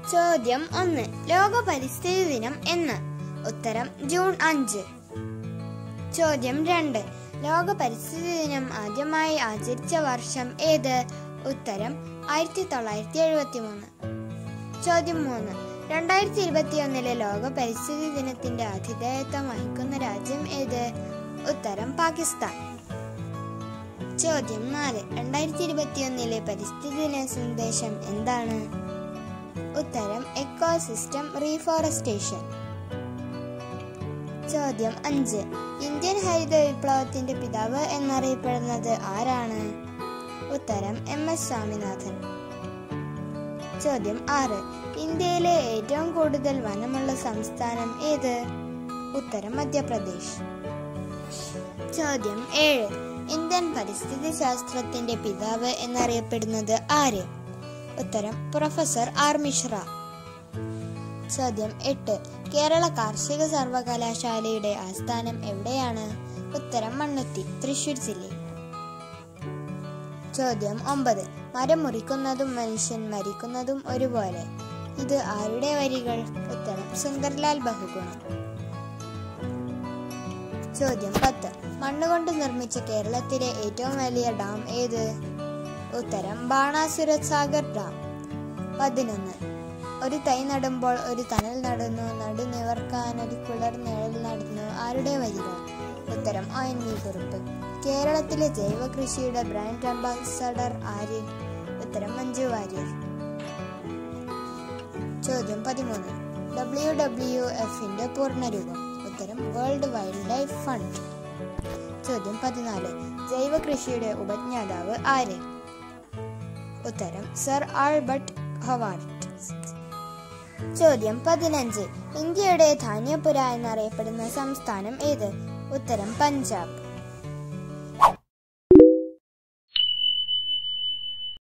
ചോദ്യം ഒന്ന് ലോക പരിസ്ഥിതി ദിനം എന്ന് ഉത്തരം ജൂൺ അഞ്ച് ചോദ്യം രണ്ട് ലോക പരിസ്ഥിതി ദിനം ആദ്യമായി ആചരിച്ച വർഷം ഏത് ഉത്തരം ആയിരത്തി തൊള്ളായിരത്തി എഴുപത്തി മൂന്ന് ചോദ്യം മൂന്ന് രണ്ടായിരത്തി ഇരുപത്തിയൊന്നിലെ ലോക പരിസ്ഥിതി ദിനത്തിന്റെ ആതിഥേയത്വം വഹിക്കുന്ന രാജ്യം ഏത് ഉത്തരം പാകിസ്ഥാൻ ചോദ്യം നാല് രണ്ടായിരത്തി ഇരുപത്തിയൊന്നിലെ പരിസ്ഥിതി ദിന സന്ദേശം എന്താണ് ഉത്തരം എക്കോ സിസ്റ്റം റീഫോറസ്റ്റേഷൻ ചോദ്യം അഞ്ച് ഇന്ത്യൻ ഹരിത വിപ്ലവത്തിന്റെ പിതാവ് എന്നറിയപ്പെടുന്നത് ആരാണ് ഉത്തരം എം എസ് സ്വാമിനാഥൻ ചോദ്യം ആറ് ഇന്ത്യയിലെ ഏറ്റവും കൂടുതൽ വനമുള്ള സംസ്ഥാനം ഏത് ഉത്തരം മധ്യപ്രദേശ് ചോദ്യം ഏഴ് ഇന്ത്യൻ പരിസ്ഥിതി ശാസ്ത്രത്തിന്റെ പിതാവ് എന്നറിയപ്പെടുന്നത് ആര് ഉത്തരം പ്രൊഫസർ ആർ മിശ്ര ചോദ്യം എട്ട് കേരള കാർഷിക സർവകലാശാലയുടെ ആസ്ഥാനം എവിടെയാണ് ഉത്തരം മണ്ണുത്തി തൃശൂർ ജില്ലയിൽ ചോദ്യം ഒമ്പത് മരം മുറിക്കുന്നതും മനുഷ്യൻ മരിക്കുന്നതും ഒരുപോലെ ഇത് ആരുടെ വരികൾ ഉത്തരം സുന്ദർലാൽ ബഹുഗുണം ചോദ്യം പത്ത് മണ്ണുകൊണ്ട് നിർമ്മിച്ച കേരളത്തിലെ ഏറ്റവും വലിയ ഡാം ഏത് ഉത്തരം ബാണാസുര സാഗർ ഡാം പതിനൊന്ന് ഒരു തൈ നടുമ്പോൾ ഒരു തണൽ നടുന്നു നടു നിവർക്കാൻ ഒരു കുളർ നിഴൽ നടുന്നു ആരുടെ വരികൾ ഉത്തരം ഒ എൻ വി കുറുപ്പ് കേരളത്തിലെ ജൈവ കൃഷിയുടെ ബ്രാൻഡ് അംബാസഡർ ആര് ഉത്തരം മഞ്ജു വാര്യർ ചോദ്യം പതിമൂന്ന് ഡബ്ല്യു ഡബ്ല്യു എഫിന്റെ പൂർണ്ണരൂപം ഉത്തരം വേൾഡ് വൈൽഡ് ലൈഫ് ഫണ്ട് ചോദ്യം പതിനാല് ജൈവ കൃഷിയുടെ ഉപജ്ഞാതാവ് ആര് ഉത്തരം സർ ആൽബർട്ട് ഹവാർഡ് ചോദ്യം പതിനഞ്ച് ഇന്ത്യയുടെ ധാന്യപുര എന്നറിയപ്പെടുന്ന സംസ്ഥാനം ഏത് ഉത്തരം പഞ്ചാബ്